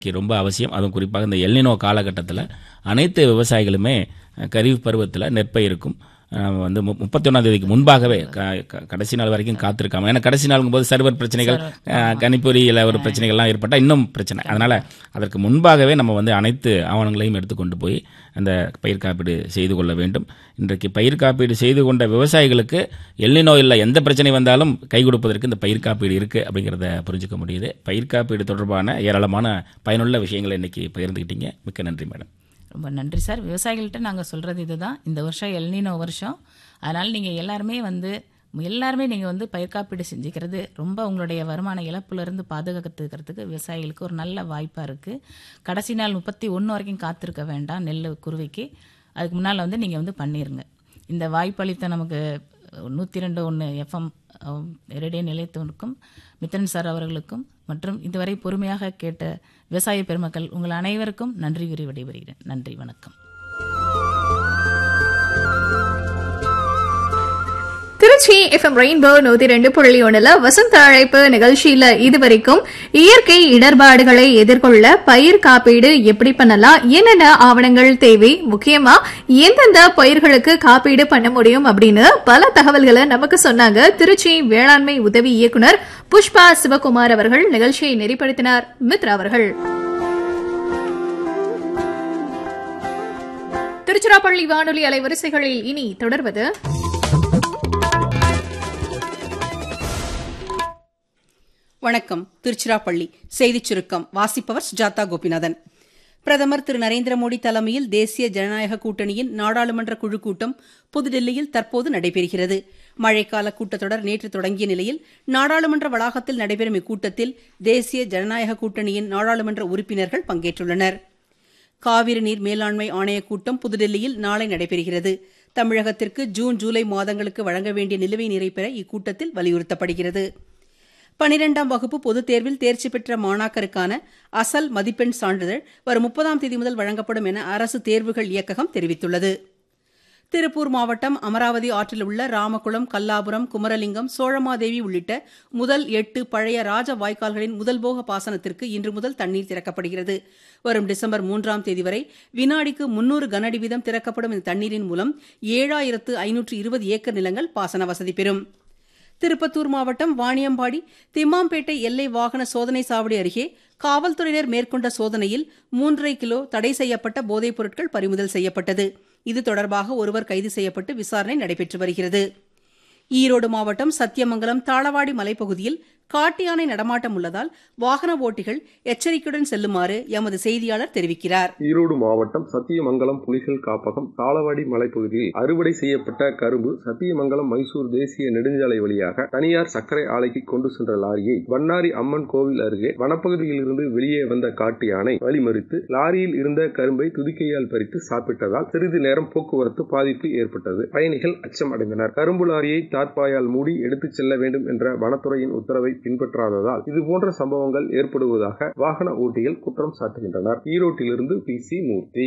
ரொம்ப அவசியம் அதுவும் குறிப்பாக இந்த எல்னினோ காலகட்டத்தில் அனைத்து விவசாயிகளுமே அஹ், கரீஃப் பருவத்தில் நெற்பயிருக்கும் அஹ், வந்து மு- முப்பத்தி ஒன்றாம் தேதிக்கு முன்பாகவே க- க- கடைசி நாள் வரைக்கும் காத்திருக்காம ஏன்னா கடைசி நாளுங்கும் போது சர்வர் பிரச்சனைகள் அஹ், கணிப்பொறியில் ஒரு பிரச்சனைகள்லாம் ஏற்பட்டால் இன்னும் பிரச்சனை அதனால் அதற்கு முன்பாகவே நம்ம வந்து அனைத்து ஆவணங்களையும் எடுத்துக்கொண்டு போய் அந்த பயிர் காப்பீடு செய்து கொள்ள வேண்டும் இன்றைக்கு பயிர் காப்பீடு செய்து கொண்ட விவசாயிகளுக்கு எல்லினோ இல்லை எந்த பிரச்சனை வந்தாலும் கை கொடுப்பதற்கு இந்த பயிர் காப்பீடு இருக்குது அப்படிங்கிறத புரிஞ்சுக்க முடியுது பயிர் காப்பீடு தொடர்பான ஏராளமான பயனுள்ள விஷயங்களை இன்னைக்கு பகிர்ந்துக்கிட்டீங்க மிக்க நன்றி மேடம் ரொம்ப நன்றி சார் விவசாயிகள்கிட்ட நாங்கள் சொல்கிறது இதுதான் இந்த வருஷம் எல்னினோ வருஷம் அதனால் நீங்கள் எல்லாருமே வந்து எல்லாருமே நீங்கள் வந்து பயிர் காப்பீடு செஞ்சுக்கிறது ரொம்ப உங்களுடைய வருமான இழப்புலேருந்து பாதுகாத்துக்கிறதுக்கு விவசாயிகளுக்கு ஒரு நல்ல வாய்ப்பாக இருக்குது கடைசி நாள் முப்பத்தி ஒன்று வரைக்கும் காத்திருக்க வேண்டாம் நெல் குருவிக்கு அதுக்கு முன்னால் வந்து நீங்கள் வந்து பண்ணிடுங்க இந்த வாய்ப்பளித்த நமக்கு நூற்றி ரெண்டு ஒன்று எஃப்எம் ரேடியோ நிலையத்திற்கும் மித்தன் சார் அவர்களுக்கும் மற்றும் இதுவரை பொறுமையாக கேட்ட விவசாய பெருமக்கள் உங்கள் அனைவருக்கும் நன்றி கூறி விடைபெறுகிறேன் நன்றி வணக்கம் திருச்சி எஃப்எம் ரெயின்போ நூத்தி ரெண்டு புள்ளி ஒண்ணுல வசந்த அழைப்பு நிகழ்ச்சியில இதுவரைக்கும் இயற்கை இடர்பாடுகளை எதிர்கொள்ள பயிர் காப்பீடு எப்படி பண்ணலாம் என்னென்ன ஆவணங்கள் தேவை முக்கியமா எந்தெந்த பயிர்களுக்கு காப்பீடு பண்ண முடியும் அப்படின்னு பல தகவல்களை நமக்கு சொன்னாங்க திருச்சி வேளாண்மை உதவி இயக்குனர் புஷ்பா சிவகுமார் அவர்கள் நிகழ்ச்சியை நெறிப்படுத்தினார் மித்ரா அவர்கள் திருச்சிராப்பள்ளி வானொலி அலைவரிசைகளில் இனி தொடர்வது வணக்கம் திருச்சிராப்பள்ளி செய்திச் சுருக்கம் வாசிப்பவர் சுஜாதா கோபிநாதன் பிரதமர் திரு நரேந்திர மோடி தலைமையில் தேசிய ஜனநாயக கூட்டணியின் நாடாளுமன்ற குழு கூட்டம் புதுடெல்லியில் தற்போது நடைபெறுகிறது மழைக்கால கூட்டத்தொடர் நேற்று தொடங்கிய நிலையில் நாடாளுமன்ற வளாகத்தில் நடைபெறும் இக்கூட்டத்தில் தேசிய ஜனநாயக கூட்டணியின் நாடாளுமன்ற உறுப்பினர்கள் பங்கேற்றுள்ளனர் காவிரி நீர் மேலாண்மை ஆணையக் கூட்டம் புதுடெல்லியில் நாளை நடைபெறுகிறது தமிழகத்திற்கு ஜூன் ஜூலை மாதங்களுக்கு வழங்க வேண்டிய நிலுவை நீரை பெற இக்கூட்டத்தில் வலியுறுத்தப்படுகிறது பனிரெண்டாம் வகுப்பு பொதுத் தேர்வில் தேர்ச்சி பெற்ற மாணாக்கருக்கான அசல் மதிப்பெண் சான்றிதழ் வரும் முப்பதாம் தேதி முதல் வழங்கப்படும் என அரசு தேர்வுகள் இயக்ககம் தெரிவித்துள்ளது திருப்பூர் மாவட்டம் அமராவதி ஆற்றில் உள்ள ராமகுளம் கல்லாபுரம் குமரலிங்கம் சோழமாதேவி உள்ளிட்ட முதல் எட்டு பழைய ராஜ வாய்க்கால்களின் முதல் போக பாசனத்திற்கு இன்று முதல் தண்ணீர் திறக்கப்படுகிறது வரும் டிசம்பர் மூன்றாம் தேதி வரை வினாடிக்கு முன்னூறு கனஅடி வீதம் திறக்கப்படும் இந்த தண்ணீரின் மூலம் ஏழாயிரத்து ஐநூற்று இருபது ஏக்கர் நிலங்கள் பாசன வசதி பெறும் திருப்பத்தூர் மாவட்டம் வாணியம்பாடி திம்மாம்பேட்டை எல்லை வாகன சோதனை சாவடி அருகே காவல்துறையினர் மேற்கொண்ட சோதனையில் மூன்றரை கிலோ தடை செய்யப்பட்ட போதைப் பொருட்கள் பறிமுதல் செய்யப்பட்டது இது தொடர்பாக ஒருவர் கைது செய்யப்பட்டு விசாரணை நடைபெற்று வருகிறது ஈரோடு மாவட்டம் சத்தியமங்கலம் தாளவாடி மலைப்பகுதியில் காட்டு யானை நடமாட்டம் உள்ளதால் வாகன ஓட்டிகள் எச்சரிக்கையுடன் செல்லுமாறு எமது செய்தியாளர் தெரிவிக்கிறார் ஈரோடு மாவட்டம் சத்தியமங்கலம் புலிகள் காப்பகம் தாளவாடி மலைப்பகுதியில் அறுவடை செய்யப்பட்ட கரும்பு சத்தியமங்கலம் மைசூர் தேசிய நெடுஞ்சாலை வழியாக தனியார் சர்க்கரை ஆலைக்கு கொண்டு சென்ற லாரியை வண்ணாரி அம்மன் கோவில் அருகே வனப்பகுதியில் இருந்து வெளியே வந்த காட்டு யானை வழிமறித்து லாரியில் இருந்த கரும்பை துதிக்கையால் பறித்து சாப்பிட்டதால் சிறிது நேரம் போக்குவரத்து பாதிப்பு ஏற்பட்டது பயணிகள் அச்சம் அடைந்தனர் கரும்பு லாரியை தார்பாயால் மூடி எடுத்துச் செல்ல வேண்டும் என்ற வனத்துறையின் உத்தரவை பின்பற்றாததால் இதுபோன்ற சம்பவங்கள் ஏற்படுவதாக வாகன ஓட்டிகள் குற்றம் சாட்டுகின்றனர் ஈரோட்டிலிருந்து பி சி மூர்த்தி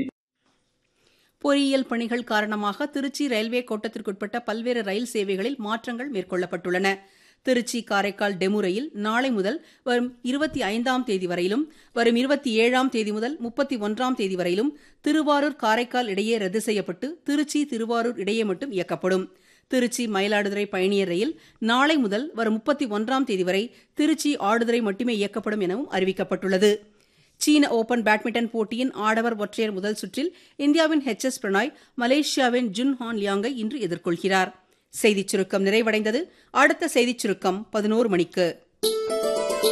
பொறியியல் பணிகள் காரணமாக திருச்சி ரயில்வே கோட்டத்திற்குட்பட்ட பல்வேறு ரயில் சேவைகளில் மாற்றங்கள் மேற்கொள்ளப்பட்டுள்ளன திருச்சி காரைக்கால் டெமு ரயில் நாளை முதல் வரும் இருபத்தி ஐந்தாம் தேதி வரையிலும் வரும் இருபத்தி ஏழாம் தேதி முதல் முப்பத்தி ஒன்றாம் தேதி வரையிலும் திருவாரூர் காரைக்கால் இடையே ரத்து செய்யப்பட்டு திருச்சி திருவாரூர் இடையே மட்டும் இயக்கப்படும் திருச்சி மயிலாடுதுறை பயணியர் ரயில் நாளை முதல் வரும் முப்பத்தி ஒன்றாம் தேதி வரை திருச்சி ஆடுதுறை மட்டுமே இயக்கப்படும் எனவும் அறிவிக்கப்பட்டுள்ளது சீன ஓபன் பேட்மிண்டன் போட்டியின் ஆடவர் ஒற்றையர் முதல் சுற்றில் இந்தியாவின் ஹெச் எஸ் பிரணாய் மலேசியாவின் ஜுன் ஹான் லியாங்கை இன்று எதிர்கொள்கிறார் செய்திச் சுருக்கம் நிறைவடைந்தது அடுத்த செய்திச் சுருக்கம் பதினோரு மணிக்கு